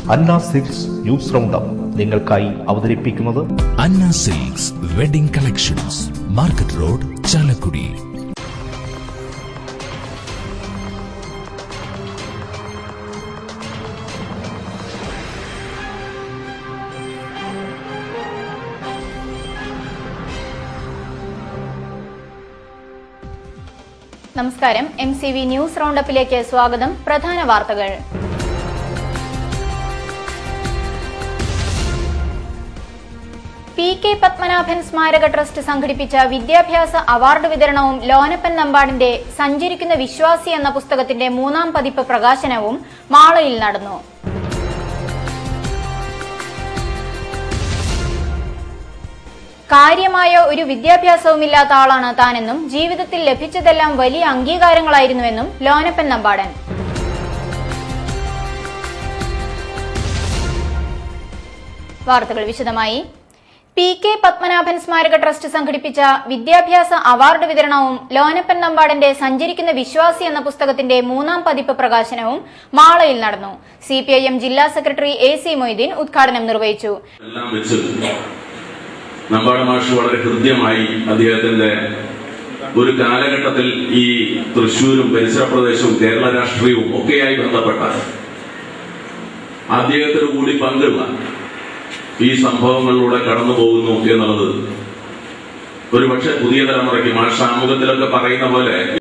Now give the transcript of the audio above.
അന്ന silks news roundup നിങ്ങൾക്കായി അവതരിപ്പിക്കുന്നത് Anna silks wedding collections market road Chalakudy നമസ്കാരം എം സി വി ന്യൂസ് റൗണ്ടപ്പിലേക്ക് സ്വാഗതം പ്രധാന വാർത്തകൾ പി കെ പത്മനാഭൻ സ്മാരക ട്രസ്റ്റ് സംഘടിപ്പിച്ച വിദ്യാഭ്യാസ അവാർഡ് വിതരണവും ലോനപ്പൻ നമ്പാടിന്റെ സഞ്ചരിക്കുന്ന വിശ്വാസി എന്ന പുസ്തകത്തിന്റെ മൂന്നാം പതിപ്പ് പ്രകാശനവും മാളയിൽ നടന്നു കാര്യമായ ഒരു വിദ്യാഭ്യാസവുമില്ലാത്ത ആളാണ് താനെന്നും ജീവിതത്തിൽ ലഭിച്ചതെല്ലാം വലിയ അംഗീകാരങ്ങളായിരുന്നുവെന്നും ലോനപ്പൻ നമ്പാടൻ വാർത്തകൾ വിശദമായി പി കെ പത്മനാഭൻ സ്മാരക ട്രസ്റ്റ് സംഘടിപ്പിച്ച വിദ്യാഭ്യാസ അവാർഡ് വിതരണവും ലോനപ്പൻ നമ്പാടന്റെ സഞ്ചരിക്കുന്ന വിശ്വാസി എന്ന പുസ്തകത്തിന്റെ മൂന്നാം പതിപ്പ് പ്രകാശനവും മാളയിൽ നടന്നു സി ജില്ലാ സെക്രട്ടറി എ സി മൊയ്തീൻ ഉദ്ഘാടനം നിർവഹിച്ചു എല്ലാം വെച്ച് നമ്പാട് മാഷ് വളരെ ഹൃദ്യമായി അദ്ദേഹത്തിന്റെ ഒരു കാലഘട്ടത്തിൽ ഈ തൃശ്ശൂരും പരിസര പ്രദേശവും കേരള രാഷ്ട്രീയവും ഒക്കെയായി ബന്ധപ്പെട്ട അദ്ദേഹത്തിന് കൂടി പങ്കുള്ള ഈ സംഭവങ്ങളിലൂടെ കടന്നു പോകുന്നു എന്നുള്ളത് ഒരുപക്ഷെ പുതിയ തലമുറയ്ക്ക് മാഷ് ആമുഖത്തിലൊക്കെ പറയുന്ന പോലെ